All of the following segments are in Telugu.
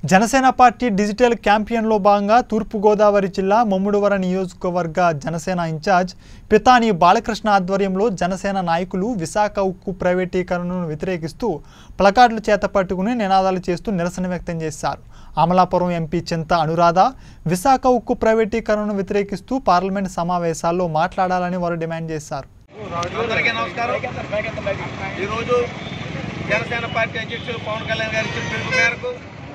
జనసేన పార్టీ డిజిటల్ క్యాంపియన్లో భాగంగా తూర్పుగోదావరి జిల్లా మమ్ముడువర నియోజకవర్గ జనసేన ఇన్ఛార్జ్ పితాని బాలకృష్ణ ఆధ్వర్యంలో జనసేన నాయకులు విశాఖ ఉక్కు ప్రైవేటీకరణను వ్యతిరేకిస్తూ ప్లకార్డులు చేత పట్టుకుని నినాదాలు చేస్తూ నిరసన వ్యక్తం చేశారు అమలాపురం ఎంపీ చింత అనురాధ విశాఖ ఉక్కు ప్రైవేటీకరణను వ్యతిరేకిస్తూ పార్లమెంట్ సమావేశాల్లో మాట్లాడాలని వారు డిమాండ్ చేశారు అందరికీ నమస్కారం ఈరోజు జనసేన పార్టీ అధ్యక్షులు పవన్ కళ్యాణ్ గారి ఇచ్చిన పిలుపు మేరకు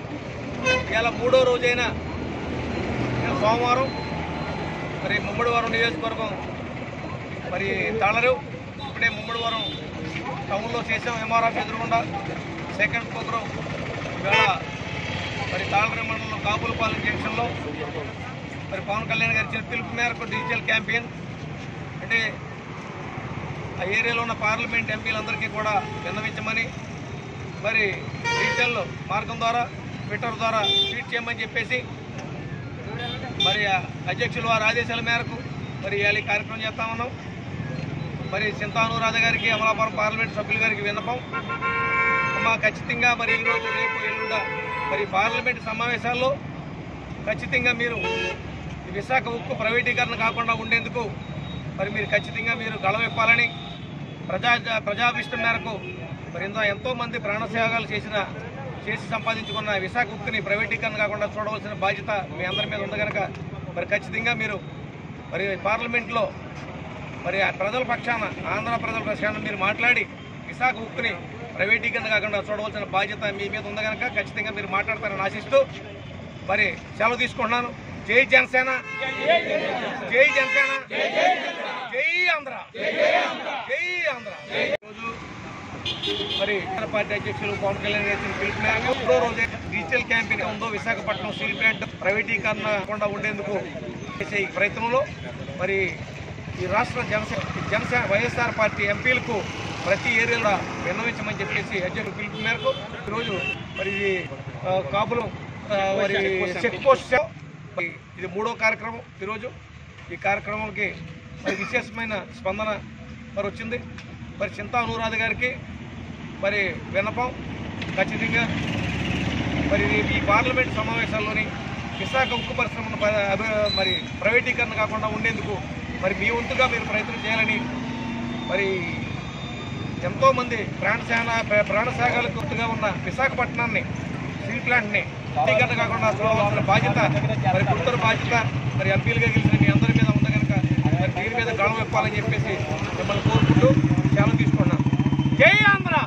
ఇలా మూడో రోజైన నేను సోమవారం మరి ముమ్మడివరం నియోజకవర్గం మరి తాళరు ఇప్పుడే ముమ్మడివరం టౌన్లో చేసాం ఎంఆర్ఆఫ్ ఎదురుగుండా సెకండ్ ప్రోగ్రాం ఇవాళ మరి తాళరి మండలం కాపులపాలెం జంక్షన్లో మరి పవన్ కళ్యాణ్ గారి ఇచ్చిన పిలుపు మేరకు డిజిటల్ క్యాంపెయిన్ అంటే ఆ ఏరియాలో ఉన్న పార్లమెంట్ ఎంపీలందరికీ కూడా విన్నవించమని మరి డిజిటల్ మార్గం ద్వారా ట్విట్టర్ ద్వారా ట్వీట్ చేయమని చెప్పేసి మరి ఆ అధ్యక్షులు వారి ఆదేశాల మేరకు మరి ఇవాళ ఈ కార్యక్రమం చేస్తా ఉన్నాం మరి చింతానురాధ గారికి అమలాపురం పార్లమెంట్ సభ్యుల గారికి విన్నపం అమ్మా ఖచ్చితంగా మరి ఈరోజు రేపు ఎల్లుండ మరి పార్లమెంట్ సమావేశాల్లో ఖచ్చితంగా మీరు ఈ విశాఖ ఉక్కు ప్రైవేటీకరణ కాకుండా ఉండేందుకు మరి మీరు ఖచ్చితంగా మీరు గళమిప్పాలని ప్రజా ప్రజాభిష్టం మేరకు మరి ఇంత ఎంతోమంది ప్రాణత్యాగాలు చేసిన చేసి సంపాదించుకున్న విశాఖ ఉక్కుని ప్రైవేటీకరణ కాకుండా చూడవలసిన బాధ్యత మీ అందరి మీద ఉంది కనుక మరి ఖచ్చితంగా మీరు మరి పార్లమెంట్లో మరి ఆ ప్రజల పక్షాన ఆంధ్ర ప్రజల పక్షాన మీరు మాట్లాడి విశాఖ ఉక్కుని ప్రైవేటీకరణ కాకుండా చూడవలసిన బాధ్యత మీ మీద ఉంది కనుక ఖచ్చితంగా మీరు మాట్లాడతారని ఆశిస్తూ మరి సెలవు తీసుకుంటున్నాను జై జనసేన జై జనసేన జై ఆంధ్ర జై ఆంధ్ర ఈరోజు మరి ఇతర పార్టీ అధ్యక్షులు పవన్ కళ్యాణ్ గారి ఇచ్చిన పిలుపు మేరకు మూడో రోజే డిజిటల్ క్యాంపెయిన్ ఉందో విశాఖపట్నం స్టీల్ ప్లాంట్ ప్రైవేటీకరణ కాకుండా ఉండేందుకు చేసే ఈ ప్రయత్నంలో మరి ఈ రాష్ట్ర జనసేన జనసేన వైఎస్ఆర్ పార్టీ ఎంపీలకు ప్రతి ఏరియాలో విన్నవించమని చెప్పేసి అధ్యక్షులు పిలుపు మేరకు ఈరోజు మరి ఇది ఆ, కాపులు ఆ, మరి చెక్ పోస్ట్ మరి ఇది మూడో కార్యక్రమం ఈరోజు ఈ కార్యక్రమానికి మరి విశేషమైన స్పందన మరి వచ్చింది మరి చింతా అనురాధ గారికి మరి విన్నపం ఖచ్చితంగా మరి రేపు ఈ పార్లమెంట్ సమావేశాల్లోని విశాఖ ఉక్కు పరిశ్రమను ప- అభి- మరి ప్రైవేటీకరణ కాకుండా ఉండేందుకు మరి మీ వంతుగా మీరు ప్రయత్నం చేయాలని మరి ఎంతోమంది ప్రాణశాల ప్రాణశాఖలకు గుర్తుగా ఉన్న విశాఖపట్నాన్ని స్టీల్ ప్లాంట్ని ప్రైవేటీకరణ కాకుండా చూడవలసిన బాధ్యత మరి గుర్తుల బాధ్యత మరి ఎంపీలుగా గెలిచిన మీ అందరి మీద ఉంది కనుక మరి దీని మీద గళం ఇప్పాలని చెప్పేసి మిమ్మల్ని కోరుకుంటూ సెలవు తీసుకున్నాం జై ఆంధ్ర